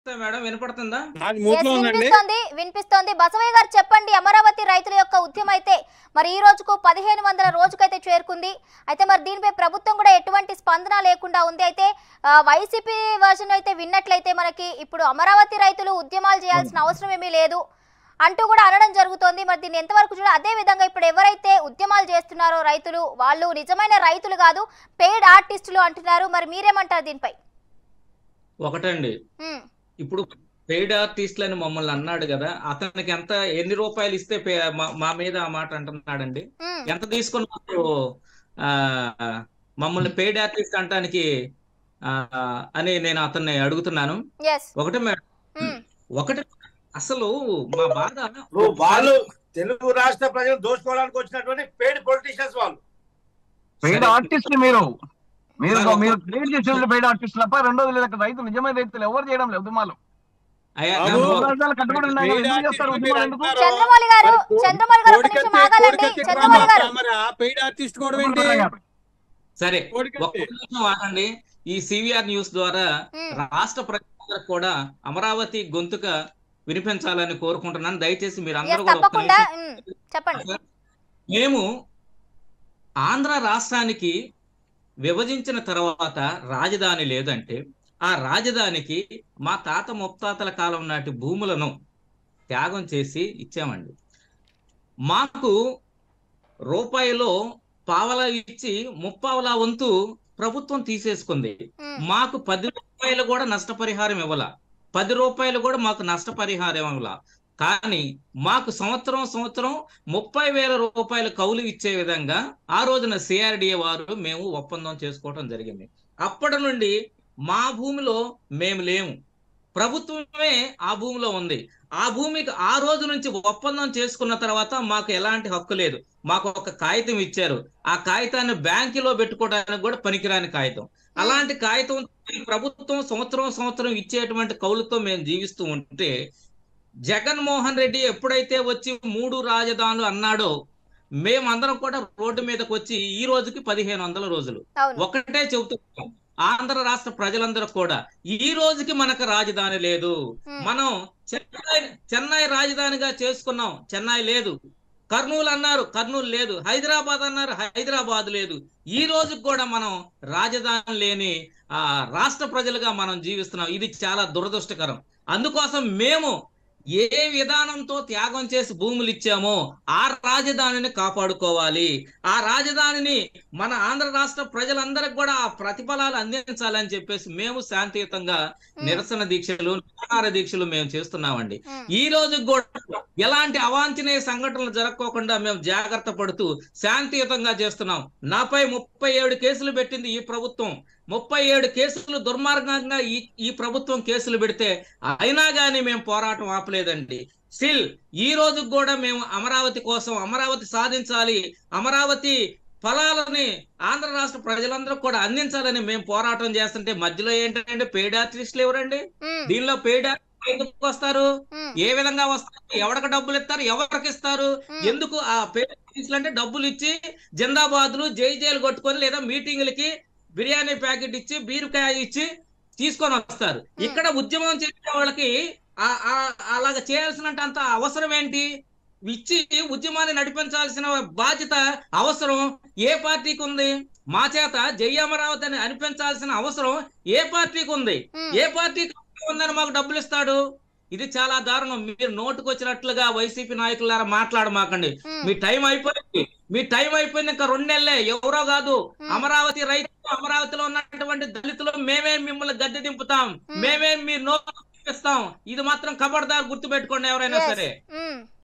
Madam వినపడుతుందా నాది Yes, మూట్లో ఉందండి వినిపిస్తోంది వినిపిస్తోంది బసవయ్య గారు చెప్పండి అమరావతి రైతుల యొక్క ఉద్యమం అయితే మరి ఈ రోజుకు పదిహేను వందల రోజుకైతే చేరుకుంది అయితే మరి దీనిపై ప్రభుత్వం కూడా ఎటువంటి స్పందన లేకుండా ఉంది అయితే ఆ, వైసీపీ వర్షన్ అయితే విన్నట్లయితే మనకి ఇప్పుడు అమరావతి రైతులు ఉద్యమాలు చేయాల్సిన అవసరం ఏమీ లేదు అంటూ కూడా అనడం జరుగుతోంది మరి దీన్ని ఎంతవరకు చూడ అదే విధంగా ఇప్పుడు ఎవరైతే ఉద్యమాలు చేస్తున్నారో రైతులు వాళ్ళు నిజమైన రైతులు కాదు పెయిడ్ ఆర్టిస్టులు అంటున్నారు మరి మీరేమంటారు దీనిపై ఒకటండి ఉమ్, ఇప్పుడు పెయిడ్ ఆర్టిస్టులు అని మమ్మల్ని అన్నాడు కదా అతనికి ఎంత ఎన్ని రూపాయలు ఇస్తే పే- మా- మా మీద ఆ మాట అంటున్నాడండి ఉమ్, ఎంత తీసుకున్నారు ఆ, మమ్మల్ని పెయిడ్ ఆర్టిస్ట్ అంటానికి ఆ, అని నేను అతన్ని అడుగుతున్నాను yes, ఒకటే మేడం ఉమ్, ఒకటి అసలు మా బాధ ఇప్పుడు వాళ్ళు తెలుగు రాష్ట్ర ప్రజలు దోచుకోవడానికి వచ్చినటువంటి పేడ్ పొలిటీషియన్స్ వాళ్ళు పెయిడ్ సరే. ఆర్టిస్టులు మీరు మీరు మరి మీరు ఒక- క్రియేట్ చేసేది పెయిడ్ ఆర్టిస్టులు తప్ప రెండోది లేదు అక్కడ రైతులు నిజమైన రైతులు ఎవరు చేయడం లేదు ఉద్యమాలు అయ్యా, బాబు, నన్ను- రాజధానులు కట్టుబడి ఉన్నాయి కదా, ఎందుకు చేస్తారు ఉద్యమాలు ఎందుకు చంద్రమౌళి గారు చంద్రమౌళి గారు ఒక్క నిమిషం ఆగాలండి చంద్రమౌళి గారు పెయిడ్ ఆర్టిస్ట్ కూడా ఏంటి ఉద్యమాలు గారు. సరే ఒక్క కోడికత్తి. నిమిషం ఆగండి ఈ సివిఆర్ న్యూస్ ద్వారా ఉమ్, రాష్ట్ర ప్రజలకు కూడా అమరావతి గొంతుక వినిపించాలని కోరుకుంటున్నాను దయచేసి మీరు yes, అందరూ కూడా ఒక్క తప్పకుండా నిమిషం ఉమ్, చెప్పండి మేము ఆంధ్ర రాష్ట్రానికి విభజించిన తర్వాత రాజధాని లేదంటే ఆ రాజధానికి మా తాత ముత్తాతల కాలం నాటి భూములను త్యాగం చేసి ఇచ్చామండి మాకు రూపాయిలో పావలా ఇచ్చి ముప్పావలా వంతు ప్రభుత్వం తీసేసుకుంది ఉమ్, మాకు పది రూపాయలు కూడా నష్టపరిహారం ఇవ్వాల పది రూపాయలు కూడా మాకు నష్టపరిహారం ఇవ్వాల కానీ మాకు సంవత్సరం సంవత్సరం ముప్పై వేల రూపాయల కౌలు ఇచ్చే విధంగా ఆ రోజున సిఆర్డిఏ వారు మేము ఒప్పందం చేసుకోవడం జరిగింది అప్పటి నుండి మా భూమిలో మేము లేము ప్రభుత్వమే ఆ భూమిలో ఉంది ఆ భూమికి ఆ రోజు నుంచి ఒప్పందం చేసుకున్న తర్వాత మాకు ఎలాంటి హక్కు లేదు మాకు ఒక కాగితం ఇచ్చారు ఆ కాగితాన్ని బ్యాంకులో పెట్టుకోవడానికి కూడా పనికిరాని కాగితం అలాంటి కాగితం ప్రభుత్వం సంవత్సరం సంవత్సరం ఇచ్చేటువంటి కౌలుతో మేము జీవిస్తూ ఉంటే జగన్మోహన్ రెడ్డి ఎప్పుడైతే వచ్చి మూడు రాజధానులు అన్నాడో మేమందరం కూడా రోడ్డు మీదకి వచ్చి ఈ రోజుకి పదిహేను వందల రోజులు అవును ఒకటే చెబుతున్నాం ఆంధ్ర రాష్ట్ర ప్రజలందరూ కూడా ఈ రోజుకి మనకు రాజధాని లేదు ఉమ్, మనం చెన్నై చెన్నై రాజధానిగా చేసుకున్నాం చెన్నై లేదు కర్నూలు అన్నారు కర్నూలు లేదు హైదరాబాద్ అన్నారు హైదరాబాద్ లేదు ఈ రోజు కూడా మనం రాజధాని లేని ఆ రాష్ట్ర ప్రజలుగా మనం జీవిస్తున్నాం ఇది చాలా దురదృష్టకరం అందుకోసం మేము ఏ విధానంతో త్యాగం చేసి భూములు ఇచ్చామో ఆ రాజధానిని కాపాడుకోవాలి ఆ రాజధానిని మన ఆంధ్ర రాష్ట్ర ప్రజలందరికి కూడా ఆ ప్రతిఫలాలు అందించాలని చెప్పేసి మేము శాంతియుతంగా ఉమ్, నిరసన దీక్షలు నిరాహార దీక్షలు మేము చేస్తున్నామండి ఉమ్, ఈ రోజు కూడా ఎలాంటి అవాంఛనీయ సంఘటనలు జరగకోకుండా మేము జాగ్రత్త పడుతూ శాంతియుతంగా చేస్తున్నాం నాపై ముప్పై ఏడు కేసులు పెట్టింది ఈ ప్రభుత్వం ముప్పై ఏడు కేసులు దుర్మార్గంగా ఈ ఈ ప్రభుత్వం కేసులు పెడితే అయినా కానీ మేము పోరాటం ఆపలేదండి స్టిల్ ఈ రోజు కూడా మేము అమరావతి కోసం అమరావతి సాధించాలి అమరావతి ఫలాలని ఆంధ్ర రాష్ట్ర ప్రజలందరూ కూడా అందించాలని మేము పోరాటం చేస్తుంటే మధ్యలో ఏంటంటే పెయిడ్ ఆర్టిస్టులు ఎవరండి ఉమ్, దీనిలో పెయిడ్ ఎందుకు వస్తారు ఉమ్, ఏ విధంగా వస్తారు ఎవరికి డబ్బులు ఇస్తారు ఎవరికి ఇస్తారు ఉమ్, ఎందుకు ఆ పెయిడ్ ఆర్టిస్టులు అంటే డబ్బులు ఇచ్చి జిందాబాద్లు జై జైలు కొట్టుకొని లేదా మీటింగులకి బిర్యానీ ప్యాకెట్ ఇచ్చి బీరుకాయ ఇచ్చి తీసుకొని వస్తారు ఇక్కడ ఉద్యమం చేసే వాళ్ళకి ఆ- ఆ- అలాగ చేయాల్సిన అంత అవసరం ఏంటి ఇచ్చి ఉద్యమాన్ని నడిపించాల్సిన బాధ్యత అవసరం ఏ పార్టీకి ఉంది మా చేత జై అమరావతి అని అనిపించాల్సిన అవసరం ఏ పార్టీకి ఉంది ఉమ్, ఏ పార్టీకి ఉందని మాకు డబ్బులు ఇస్తాడు ఇది చాలా దారుణం మీరు నోటుకు వచ్చినట్లుగా వైసీపీ నాయకులారా మాట్లాడమాకండి ఉమ్, మీ టైం అయిపోయింది మీ టైం అయిపోయింది ఇంకా రెండు నెలలే ఎవరో కాదు ఉమ్, అమరావతి రైతులు అమరావతిలో ఉన్నటువంటి దళితులు మేమే మిమ్మల్ని గద్దె దింపుతాం మేమే మీ నోటు ఇస్తాం ఇది మాత్రం ఖబర్దార్ గుర్తు పెట్టుకోండి ఎవరైనా Yes. సరే ఉమ్.